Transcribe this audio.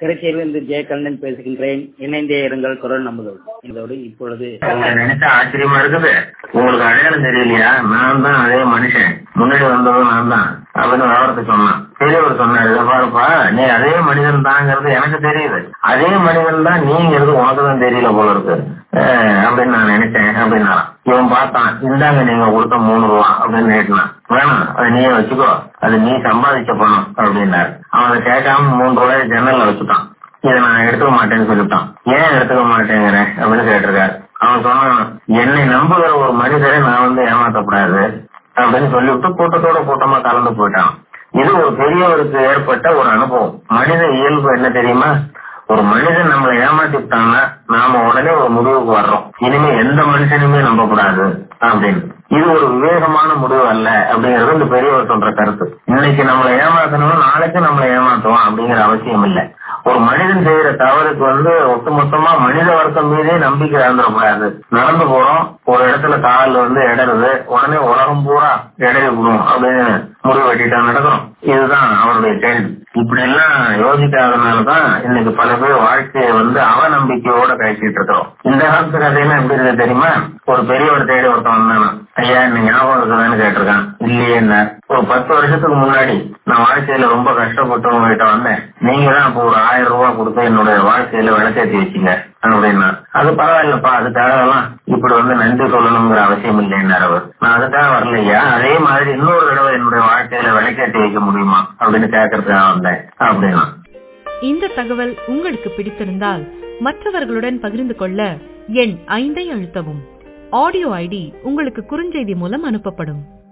திருச்சியிலிருந்து ஜெயகண்ணன் பேசுகின்றேன் இணைந்தே இருங்கள் குரல் நம்புதல் இதோடு இப்பொழுது உங்களை நினைச்சா ஆச்சரியமா இருக்குது உங்களுக்கு அடையாளம் தெரியலையா நான் தான் அதே மனுஷன் முன்னாடி வந்தவன் நான் தான் அப்படின்னு விவரத்தை சொன்னான் பெரியவர் சொன்னாரு "இதை பாருப்பா நீ அதே மனிதன் தாங்கிறது எனக்கு தெரியுது அதே மனிதன் தான் நீங்கிறது உனக்கு தான் தெரியல போல இருக்கு அஹ் அப்படின்னு நான் நினைச்சேன் அப்படின்னா இவன் பார்த்தான் இந்தாங்க நீங்க கொடுத்த மூணு ரூபா அப்படின்னு நேட்டினான் வேணாம் அதை நீயே வச்சுக்கோ அது நீ சம்பாதிச்ச பணம் அப்படின்னாரு அவன் அதை கேட்காம மூணு ரூபாய் ஜன்னல்ல வச்சுட்டான் இதை நான் எடுத்துக்க மாட்டேன்னு சொல்லிட்டான் ஏன் எடுத்துக்க மாட்டேங்கிற அப்படின்னு கேட்டிருக்காரு அவன் சொன்னான் என்னை நம்புகிற ஒரு மனிதரை நான் வந்து ஏமாத்தக்கூடாது அப்படின்னு சொல்லிவிட்டு கூட்டத்தோட கூட்டமா கலந்து போயிட்டான் இது ஒரு பெரியவருக்கு ஏற்பட்ட ஒரு அனுபவம் மனித இயல்பு என்ன தெரியுமா ஒரு மனிதன் நம்மளை ஏமாத்திட்டான்னா நாம உடனே ஒரு முடிவுக்கு வர்றோம் இனிமே எந்த மனுஷனுமே நம்பக்கூடாது அப்படின்னு இது ஒரு விவேகமான முடிவு அல்ல அப்படிங்கறது இந்த பெரியவர் சொல்ற கருத்து இன்னைக்கு நம்மளை ஏமாத்தணும் நாளைக்கு நம்மளை ஏமாத்துவோம் அப்படிங்கிற அவசியம் இல்லை ஒரு மனிதன் செய்யற தவறுக்கு வந்து ஒட்டுமொத்தமா மனித வர்க்கம் மீதே நம்பிக்கை இழந்துடக்கூடாது நடந்து போறோம் ஒரு இடத்துல கால் வந்து இடருது உடனே உலகம் பூரா இடறி விடும் அப்படின்னு முடிவு வெட்டிட்டா நடக்கிறோம் இதுதான் அவருடைய கேள்வி இப்படி எல்லாம் யோசிக்காதனாலதான் இன்னைக்கு பல பேர் வாழ்க்கையை வந்து அவநம்பிக்கையோட கழிச்சிட்டு இருக்கிறோம் இந்த காலத்து கதையெல்லாம் எப்படி இருக்கு தெரியுமா ஒரு பெரியவர் தேடி ஒருத்தன் வந்தானா ஐயா இந்த ஞாபகம் இருக்குதான்னு கேட்டிருக்கான் இல்லையே ஒரு பத்து வருஷத்துக்கு முன்னாடி நான் வாழ்க்கையில ரொம்ப கஷ்டப்பட்டு உங்ககிட்ட வந்தேன் நீங்க தான் இப்போ ஒரு ஆயிரம் ரூபாய் கொடுத்து என்னுடைய வாழ்க்கையில விளக்கேற்றி வச்சீங்க அப்படின்னா அது பரவாயில்லப்பா அதுக்காக எல்லாம் இப்படி வந்து நன்றி சொல்லணுங்கிற அவசியம் இல்லைன்னாரு அவர் நான் அதுக்காக வரலையா அதே மாதிரி இன்னொரு தடவை என்னுடைய வாழ்க்கையில விளக்கேற்றி வைக்க முடியுமா அப்படின்னு கேட்கறதுக்காக வந்தேன் அப்படின்னா இந்த தகவல் உங்களுக்கு பிடித்திருந்தால் மற்றவர்களுடன் பகிர்ந்து கொள்ள எண் ஐந்தை அழுத்தவும் ஆடியோ ஐடி உங்களுக்கு குறுஞ்செய்தி மூலம் அனுப்பப்படும்